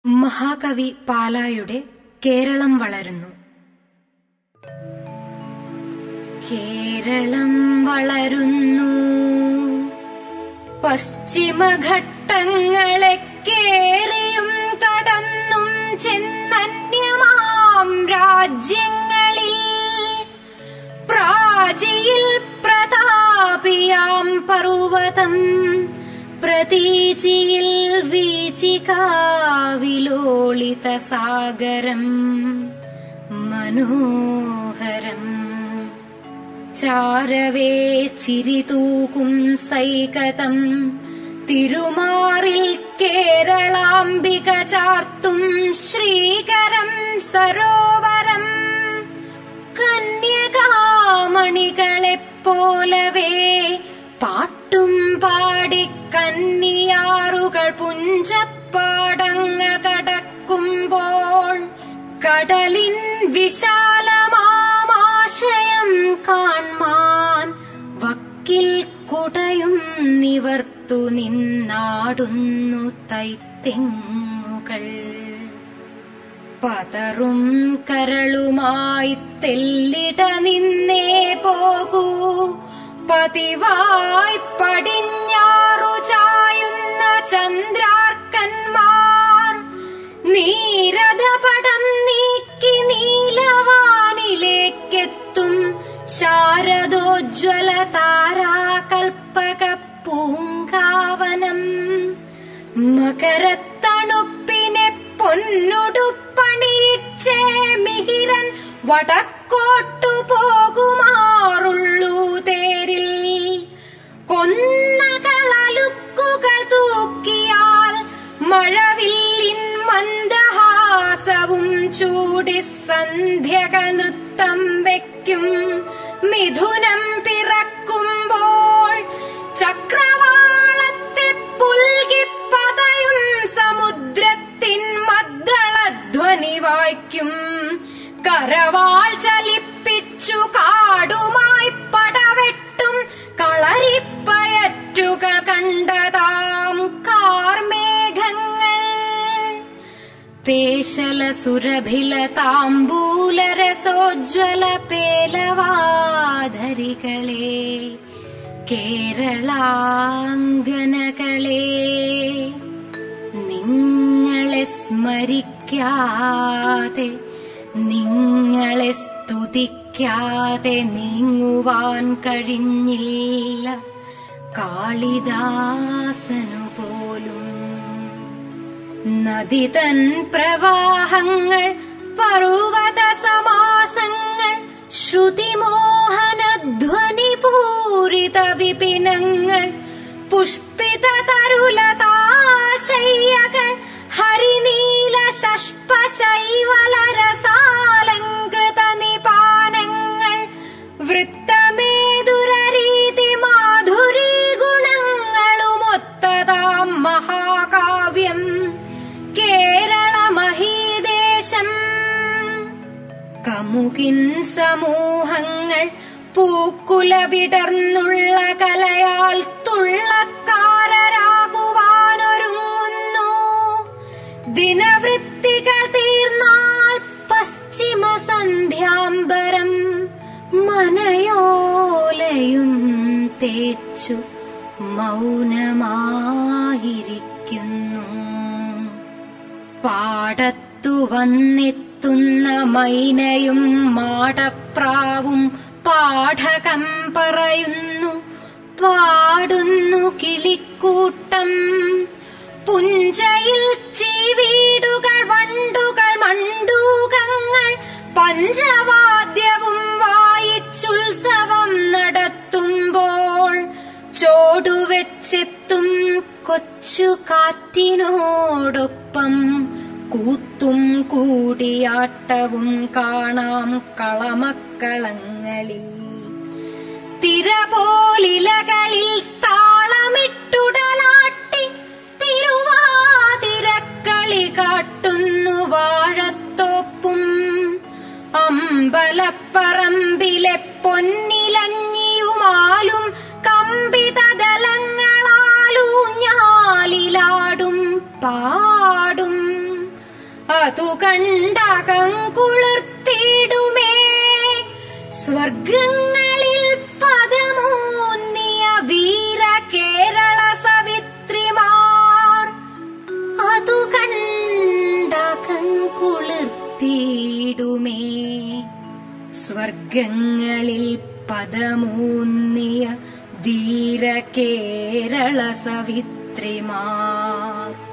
മഹാകവി പാലായുടെ കേരളം വളരുന്നു കേരളം വളരുന്നു പശ്ചിമഘട്ടങ്ങളെ കേറിയും കടന്നും ചെന്നന്യമാം രാജ്യങ്ങളിൽ പ്രാചിയിൽ പ്രതാപിയാം പർവതം പ്രതീചിയിൽ വീചികാവിലോളിത സാഗരം മനോഹരം ചാരവേ ചിരിതൂകും സൈകതം തിരുമാറിൽ കേരളാംബിക ചാർത്തും ശ്രീകരം സരോവരം കന്യകാമണികളെപ്പോലവേ പാട്ടും പാടി കന്നിയാറുകൾ പുഞ്ചപ്പാടങ്ങൾ കടക്കുമ്പോൾ കടലിൻ വിശാലമാമാശയം കാൺമാൻ വക്കിൽ കുടയും നിവർത്തുു നിന്നാടുന്നു തൈത്തെങ്ങുകൾ പതറും കരളുമായി തെല്ലിട നിന്നേ പോകൂ പതിവായി പടിഞ്ഞാറു ചായുന്ന ചന്ദ്രാർക്കന്മാർ നീരഥപടം നീക്കി നീലവാനിലേക്കെത്തും ശാരദോജ്വല താരാകൽപ്പക പൂങ്കാവനം മകരത്തണുപ്പിനെ പൊന്നുടുപ്പണിയിച്ചേ മിഹിരൻ വടക്കോട്ടു പോകുമാറുള്ളൂ തേരിൽ കൊന്നകളലുക്കുകൾ തൂക്കിയാൽ മഴവില്ലിൻ മന്ദഹാസവും ചൂടി സന്ധ്യകൾ നൃത്തം വയ്ക്കും മിഥുനം പിറക്കുമ്പോൾ ചക്രവാളത്തെ പുൽകിപ്പതയും സമുദ്രത്തിൻ മദ്ദളധ്വനി വായിക്കും കരവാൾ ചലിപ്പിച്ചു കാടുമായി പടവെട്ടും കളരിപ്പയറ്റുകൾ കണ്ടതാം കാർമേഘങ്ങൾ പേശല സുരഭില താമ്പൂലരസോജ്വല പേലവാധരികളെ കേരളാംഗനകളെ നിങ്ങളെ സ്മരിക്കാതെ നിങ്ങളെ സ്തുതിക്കാതെ നീങ്ങുവാൻ കഴിഞ്ഞില്ല കാളിദാസനു പോലും നദിതൻ പ്രവാഹങ്ങൾ പർവ്വത സമാസങ്ങൾ ശ്രുതിമോഹനധ്വനി പൂരിത വിപിനങ്ങൾ പുഷ്പിത തരുലതാശയ്യകൾ ഹരിനീല ഷഷ്പശൈവലരസാലങ്കൃത നിപാനങ്ങൾ വൃത്തമേതുരീതി മാധുരീ ഗുണങ്ങളുമൊത്തതാം മഹാകാവ്യം കേരള മഹീദേശം കമുകിൻ സമൂഹങ്ങൾ പൂക്കുല വിടർന്നുള്ള കലയാൽ തുള്ളക്കാരരാകുവാനൊരുങ്ങുന്നു ദിനവൃത്തികൾ തീർന്നാൽ പശ്ചിമ സന്ധ്യാംബരം മനയോലയും തേച്ചു മൗനമായിരിക്കുന്നു പാടത്തു വന്നെത്തുന്ന മൈനയും മാടപ്രാവും പാഠകം പറയുന്നു പാടുന്നു കിളിക്കൂട്ടം പുഞ്ചയിൽ ചീവീടുകൾ വണ്ടുകൾ മണ്ടൂകങ്ങൾ പഞ്ചവാദ്യവും വായിച്ചുത്സവം നടത്തുമ്പോൾ ചോടുവെച്ചെത്തും കൊച്ചു കാറ്റിനോടൊപ്പം കൂത്തും കൂടിയാട്ടവും കാണാം കളമക്കളങ്ങളിൽ തിരപോലിലകളിൽ താളമിട്ടുടലാട്ടി തിരുവാതിരക്കളി കാട്ടുന്നു വാഴത്തോപ്പും അമ്പലപ്പറമ്പിലെ പൊന്നിലഞ്ഞിയുമാലും കമ്പിതദലങ്ങളാലൂഞ്ഞാലിലാടും പാടും അതു കണ്ടകം കുളിർത്തിടുമേ സ്വർഗങ്ങളിൽ പദമൂന്നിയ വീര കേരള സവിത്രിമാർ അതു കണ്ടകം കുളിർത്തിടുമേ സ്വർഗങ്ങളിൽ പദമൂന്നിയ വീര കേരള സവിത്രിമാർ